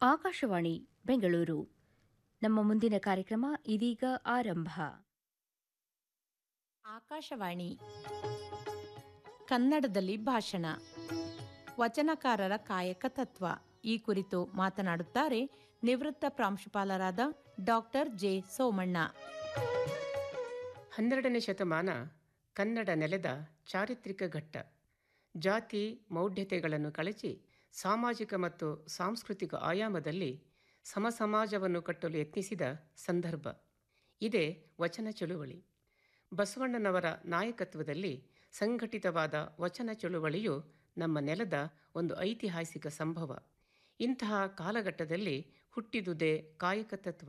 ಆಕಾಶವಾಣಿ ಬೆಂಗಳೂರು ನಮ್ಮ ಮುಂದಿನ ಕಾರ್ಯಕ್ರಮ ಇದೀಗ ಆರಂಭ ಆಕಾಶವಾಣಿ ಕನ್ನಡದಲ್ಲಿ ಭಾಷಣ ವಚನಕಾರರ ಕಾಯಕ ತತ್ವ ಈ ಕುರಿತು ಮಾತನಾಡುತ್ತಾರೆ ನಿವೃತ್ತ ಪ್ರಾಂಶುಪಾಲರಾದ ಡಾಕ್ಟರ್ ಜೆ ಸೋಮಣ್ಣ ಹನ್ನೆರಡನೇ ಶತಮಾನ ಕನ್ನಡ ನೆಲೆದ ಚಾರಿತ್ರಿಕ ಘಟ್ಟ ಜಾತಿ ಮೌಢ್ಯತೆಗಳನ್ನು ಕಳಚಿ ಸಾಮಾಜಿಕ ಮತ್ತು ಸಾಂಸ್ಕೃತಿಕ ಆಯಾಮದಲ್ಲಿ ಸಮಸಮಾಜವನ್ನು ಕಟ್ಟಲು ಯತ್ನಿಸಿದ ಸಂದರ್ಭ ಇದೇ ವಚನ ಚಳುವಳಿ ಬಸವಣ್ಣನವರ ನಾಯಕತ್ವದಲ್ಲಿ ಸಂಘಟಿತವಾದ ವಚನ ಚಳುವಳಿಯು ನಮ್ಮ ನೆಲದ ಒಂದು ಐತಿಹಾಸಿಕ ಸಂಭವ ಇಂತಹ ಕಾಲಘಟ್ಟದಲ್ಲಿ ಹುಟ್ಟಿದುದೇ ಕಾಯಕ ತತ್ವ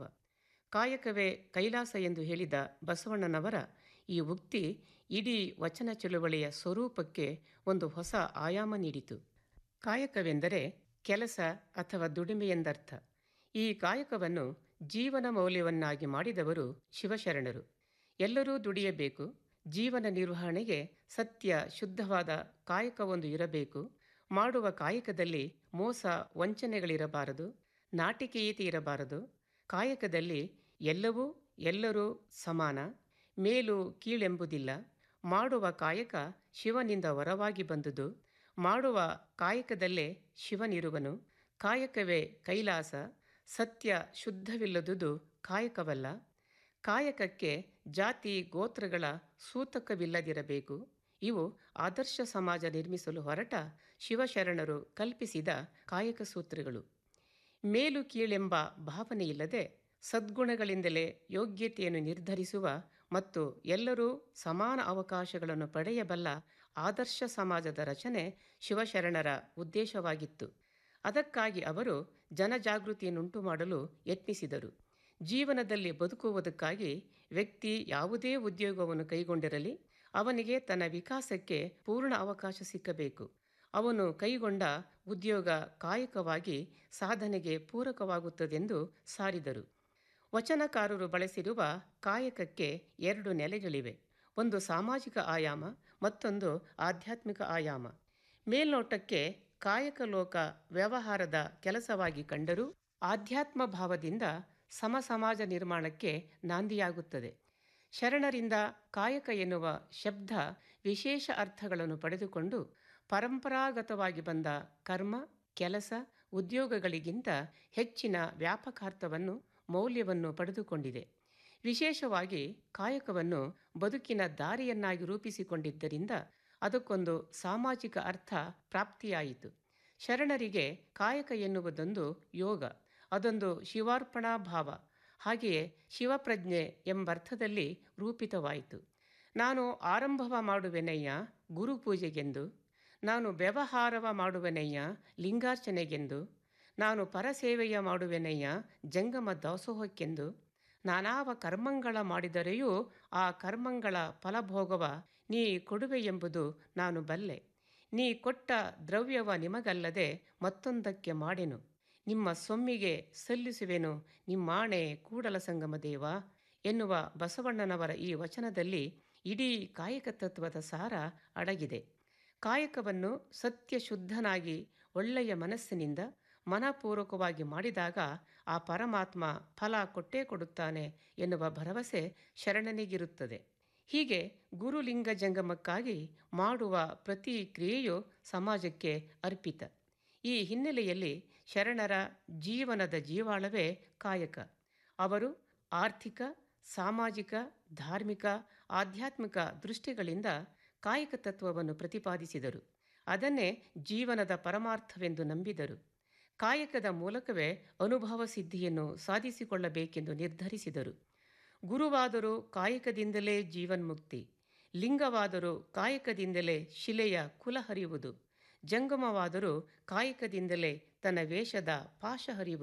ಕಾಯಕವೇ ಕೈಲಾಸ ಎಂದು ಹೇಳಿದ ಬಸವಣ್ಣನವರ ಈ ಉಕ್ತಿ ಇಡೀ ವಚನ ಚಳುವಳಿಯ ಸ್ವರೂಪಕ್ಕೆ ಒಂದು ಹೊಸ ಆಯಾಮ ನೀಡಿತು ಕಾಯಕವೆಂದರೆ ಕೆಲಸ ಅಥವಾ ದುಡಿಮೆ ಎಂದರ್ಥ ಈ ಕಾಯಕವನ್ನು ಜೀವನ ಮೌಲ್ಯವನ್ನಾಗಿ ಮಾಡಿದವರು ಶಿವಶರಣರು ಎಲ್ಲರೂ ದುಡಿಯಬೇಕು ಜೀವನ ನಿರ್ವಹಣೆಗೆ ಸತ್ಯ ಶುದ್ಧವಾದ ಕಾಯಕವೊಂದು ಇರಬೇಕು ಮಾಡುವ ಕಾಯಕದಲ್ಲಿ ಮೋಸ ವಂಚನೆಗಳಿರಬಾರದು ನಾಟಿಕೆಯೀತಿ ಇರಬಾರದು ಕಾಯಕದಲ್ಲಿ ಎಲ್ಲವೂ ಎಲ್ಲರೂ ಸಮಾನ ಮೇಲು ಕೀಳೆಂಬುದಿಲ್ಲ ಮಾಡುವ ಕಾಯಕ ಶಿವನಿಂದ ವರವಾಗಿ ಬಂದುದು ಮಾಡುವ ಕಾಯಕದಲ್ಲೇ ಶಿವನಿರುವನು ಕಾಯಕವೇ ಕೈಲಾಸ ಸತ್ಯ ಶುದ್ಧವಿಲ್ಲದುದು ಕಾಯಕವಲ್ಲ ಕಾಯಕಕ್ಕೆ ಜಾತಿ ಗೋತ್ರಗಳ ಸೂತಕವಿಲ್ಲದಿರಬೇಕು ಇವು ಆದರ್ಶ ಸಮಾಜ ನಿರ್ಮಿಸಲು ಹೊರಟ ಶಿವಶರಣರು ಕಲ್ಪಿಸಿದ ಕಾಯಕ ಸೂತ್ರಗಳು ಮೇಲು ಕೀಳೆಂಬ ಭಾವನೆಯಿಲ್ಲದೆ ಸದ್ಗುಣಗಳಿಂದಲೇ ಯೋಗ್ಯತೆಯನ್ನು ನಿರ್ಧರಿಸುವ ಮತ್ತು ಎಲ್ಲರೂ ಸಮಾನ ಅವಕಾಶಗಳನ್ನು ಪಡೆಯಬಲ್ಲ ಆದರ್ಶ ಸಮಾಜದ ರಚನೆ ಶಿವಶರಣರ ಉದ್ದೇಶವಾಗಿತ್ತು ಅದಕ್ಕಾಗಿ ಅವರು ಜನಜಾಗೃತಿಯನ್ನುಂಟು ಮಾಡಲು ಯತ್ನಿಸಿದರು ಜೀವನದಲ್ಲಿ ಬದುಕುವುದಕ್ಕಾಗಿ ವ್ಯಕ್ತಿ ಯಾವುದೇ ಉದ್ಯೋಗವನ್ನು ಕೈಗೊಂಡಿರಲಿ ಅವನಿಗೆ ತನ್ನ ವಿಕಾಸಕ್ಕೆ ಪೂರ್ಣ ಅವಕಾಶ ಸಿಕ್ಕಬೇಕು ಅವನು ಕೈಗೊಂಡ ಉದ್ಯೋಗ ಕಾಯಕವಾಗಿ ಸಾಧನೆಗೆ ಪೂರಕವಾಗುತ್ತದೆಂದು ಸಾರಿದರು ವಚನಕಾರರು ಬಳಸಿರುವ ಕಾಯಕಕ್ಕೆ ಎರಡು ನೆಲೆಗಳಿವೆ ಒಂದು ಸಾಮಾಜಿಕ ಆಯಾಮ ಮತ್ತೊಂದು ಆಧ್ಯಾತ್ಮಿಕ ಆಯಾಮ ಮೇಲ್ನೋಟಕ್ಕೆ ಕಾಯಕ ಲೋಕ ವ್ಯವಹಾರದ ಕೆಲಸವಾಗಿ ಕಂಡರೂ ಆಧ್ಯಾತ್ಮ ಭಾವದಿಂದ ಸಮ ಸಮಾಜ ನಿರ್ಮಾಣಕ್ಕೆ ನಾಂದಿಯಾಗುತ್ತದೆ ಶರಣರಿಂದ ಕಾಯಕ ಎನ್ನುವ ಶಬ್ದ ವಿಶೇಷ ಅರ್ಥಗಳನ್ನು ಪಡೆದುಕೊಂಡು ಪರಂಪರಾಗತವಾಗಿ ಬಂದ ಕರ್ಮ ಕೆಲಸ ಉದ್ಯೋಗಗಳಿಗಿಂತ ಹೆಚ್ಚಿನ ವ್ಯಾಪಕಾರ್ಥವನ್ನು ಮೌಲ್ಯವನ್ನು ಪಡೆದುಕೊಂಡಿದೆ ವಿಶೇಷವಾಗಿ ಕಾಯಕವನ್ನು ಬದುಕಿನ ದಾರಿಯನ್ನಾಗಿ ರೂಪಿಸಿಕೊಂಡಿದ್ದರಿಂದ ಅದಕ್ಕೊಂದು ಸಾಮಾಜಿಕ ಅರ್ಥ ಪ್ರಾಪ್ತಿಯಾಯಿತು ಶರಣರಿಗೆ ಕಾಯಕ ಎನ್ನುವುದೊಂದು ಯೋಗ ಅದೊಂದು ಶಿವಾರ್ಪಣಾ ಭಾವ ಹಾಗೆಯೇ ಶಿವಪ್ರಜ್ಞೆ ಎಂಬರ್ಥದಲ್ಲಿ ರೂಪಿತವಾಯಿತು ನಾನು ಆರಂಭವ ಮಾಡುವೆನಯ್ಯ ಗುರುಪೂಜೆಗೆಂದು ನಾನು ವ್ಯವಹಾರವ ಮಾಡುವೆನಯ್ಯ ಲಿಂಗಾರ್ಚನೆಗೆಂದು ನಾನು ಪರಸೇವೆಯ ಮಾಡುವೆನಯ್ಯ ಜಂಗಮ ದಾಸೋಹಕ್ಕೆಂದು ನಾನಾವ ಕರ್ಮಂಗಳ ಮಾಡಿದರೆಯೂ ಆ ಕರ್ಮಂಗಳ ಫಲಭೋಗವ ನೀ ಕೊಡುವೆ ಎಂಬುದು ನಾನು ಬಲ್ಲೆ ನೀ ಕೊಟ್ಟ ದ್ರವ್ಯವ ನಿಮಗಲ್ಲದೆ ಮತ್ತೊಂದಕ್ಕೆ ಮಾಡೆನು ನಿಮ್ಮ ಸೊಮ್ಮಿಗೆ ಸಲ್ಲಿಸುವೆನು ನಿಮ್ಮಾಣೆ ಕೂಡಲ ಸಂಗಮ ದೇವ ಎನ್ನುವ ಬಸವಣ್ಣನವರ ಈ ವಚನದಲ್ಲಿ ಇಡೀ ಕಾಯಕ ತತ್ವದ ಸಾರ ಅಡಗಿದೆ ಕಾಯಕವನ್ನು ಸತ್ಯ ಶುದ್ಧನಾಗಿ ಒಳ್ಳೆಯ ಮನಸ್ಸಿನಿಂದ ಮನಪೂರ್ವಕವಾಗಿ ಮಾಡಿದಾಗ ಆ ಪರಮಾತ್ಮ ಫಲ ಕೊಟ್ಟೇ ಕೊಡುತ್ತಾನೆ ಎನ್ನುವ ಭರವಸೆ ಶರಣನಿಗಿರುತ್ತದೆ ಹೀಗೆ ಗುರುಲಿಂಗ ಜಂಗಮಕ್ಕಾಗಿ ಮಾಡುವ ಪ್ರತಿ ಕ್ರಿಯೆಯು ಸಮಾಜಕ್ಕೆ ಅರ್ಪಿತ ಈ ಹಿನ್ನೆಲೆಯಲ್ಲಿ ಶರಣರ ಜೀವನದ ಜೀವಾಳವೇ ಕಾಯಕ ಅವರು ಆರ್ಥಿಕ ಸಾಮಾಜಿಕ ಧಾರ್ಮಿಕ ಆಧ್ಯಾತ್ಮಿಕ ದೃಷ್ಟಿಗಳಿಂದ ಕಾಯಕ ತತ್ವವನ್ನು ಪ್ರತಿಪಾದಿಸಿದರು ಅದನ್ನೇ ಜೀವನದ ಪರಮಾರ್ಥವೆಂದು ನಂಬಿದರು ಕಾಯಕದ ಮೂಲಕವೇ ಅನುಭವ ಸಿದ್ಧಿಯನ್ನು ಸಾಧಿಸಿಕೊಳ್ಳಬೇಕೆಂದು ನಿರ್ಧರಿಸಿದರು ಗುರುವಾದರೂ ಕಾಯಕದಿಂದಲೇ ಜೀವನ್ಮುಕ್ತಿ ಲಿಂಗವಾದರೂ ಕಾಯಕದಿಂದಲೇ ಶಿಲೆಯ ಕುಲ ಹರಿಯುವುದು ಜಂಗಮವಾದರೂ ಕಾಯಕದಿಂದಲೇ ತನ್ನ ವೇಷದ ಪಾಶ ಹರಿಯುವುದು